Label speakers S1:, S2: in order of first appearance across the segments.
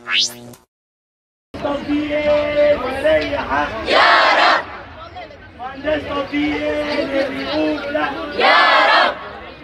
S1: تطبيق ولي حق يا رب مهندس تطبيق اللي يقول لا يا رب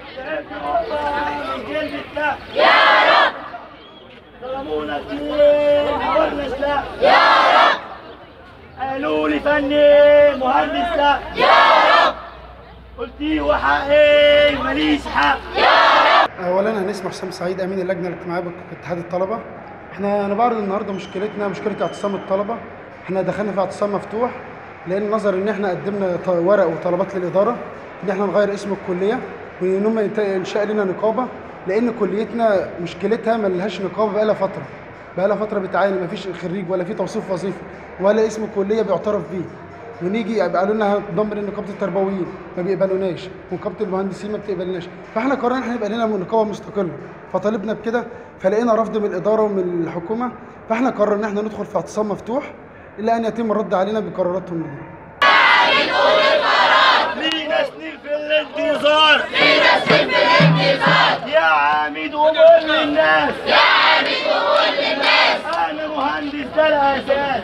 S1: من كلمة لا يا رب ظلمونا كتير حاولنا لا يا رب قالوا لي فني مهندس لا يا رب قلت له حقي ماليش حق
S2: اولا انا اسمي حسام سعيد امين اللجنه الاجتماعيه باتحاد الطلبه احنا نبعرض النهارده مشكلتنا مشكله اعتصام الطلبه احنا دخلنا في اعتصام مفتوح لان نظر ان احنا قدمنا ط- ورق وطلبات للاداره ان احنا نغير اسم الكليه وان هم يت- انشاء لنا نقابه لان كليتنا مشكلتها ما لهاش نقابه بقالها فتره بقالها فتره بتعاني ما فيش خريج ولا في توصيف وظيفي ولا اسم كليه بيعترف بيه ونيجي قالوا لنا هنضم نقابه التربويين ما بيقبلوناش ونقابه المهندسين ما بتقبلناش فاحنا قررنا احنا يبقى لنا نقابه مستقله فطالبنا بكده فلقينا رفض من الاداره ومن الحكومه فاحنا قررنا ان احنا ندخل في اعتصام مفتوح الى ان يتم الرد علينا بقراراتهم دي
S1: لينا سنين في الانتظار لينا سنين في الانتظار يا عميد وقول للناس يا عميد وقول للناس انا مهندس ده الاساس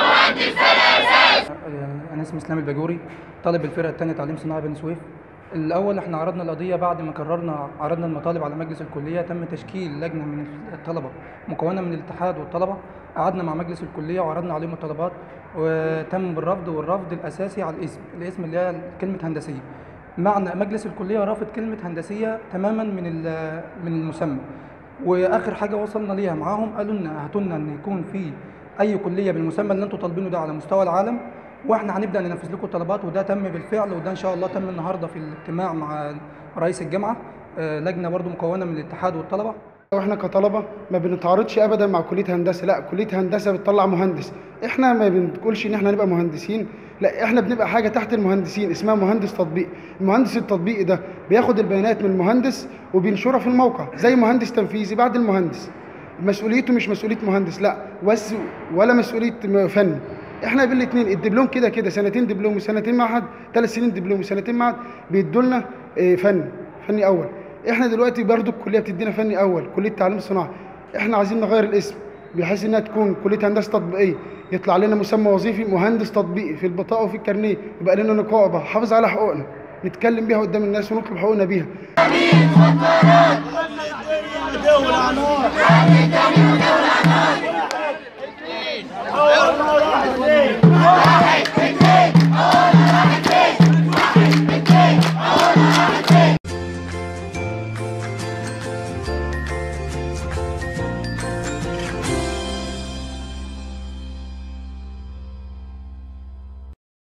S3: انا اسمي اسلام الباجوري طالب الفرقه الثانيه تعليم صناعي بني سويف الاول احنا عرضنا القضيه بعد ما قررنا عرضنا المطالب على مجلس الكليه تم تشكيل لجنه من الطلبه مكونه من الاتحاد والطلبه قعدنا مع مجلس الكليه وعرضنا عليهم الطلبات وتم بالرفض والرفض الاساسي على الاسم الاسم اللي هي كلمه هندسيه معنى مجلس الكليه رافض كلمه هندسيه تماما من ال- من المسمى واخر حاجه وصلنا ليها معاهم قالوا لنا هاتوا لنا ان يكون في اي كليه بالمسمى اللي انتم طالبينه ده على مستوى العالم واحنا هنبدا ننفذ لكم الطلبات وده تم بالفعل وده ان شاء الله تم النهارده في الاجتماع مع رئيس الجامعه آه، لجنه برضو مكونه من الاتحاد والطلبه
S2: واحنا كطلبه ما بنتعارضش ابدا مع كليه هندسه لا كليه هندسه بتطلع مهندس احنا ما بنقولش ان احنا نبقى مهندسين لا احنا بنبقى حاجه تحت المهندسين اسمها مهندس تطبيق المهندس التطبيقي ده بياخد البيانات من المهندس وبينشرها في الموقع زي مهندس تنفيذي بعد المهندس مسؤوليته مش مسؤوليه مهندس لا بس ولا مسؤوليه م- فني احنا بالاثنين الدبلوم كده كده سنتين دبلوم وسنتين معهد ثلاث سنين دبلوم وسنتين معهد بيدوا لنا اه، فني فني اول احنا دلوقتي برضو الكليه بتدينا فني اول كليه تعليم صناعي احنا عايزين نغير الاسم بحيث انها تكون كليه هندسه تطبيقيه يطلع لنا مسمى وظيفي مهندس تطبيقي في البطاقه وفي الكارنيه يبقى لنا نقابه حافظ على حقوقنا نتكلم بيها قدام الناس ونطلب حقوقنا بيها
S1: دولة نار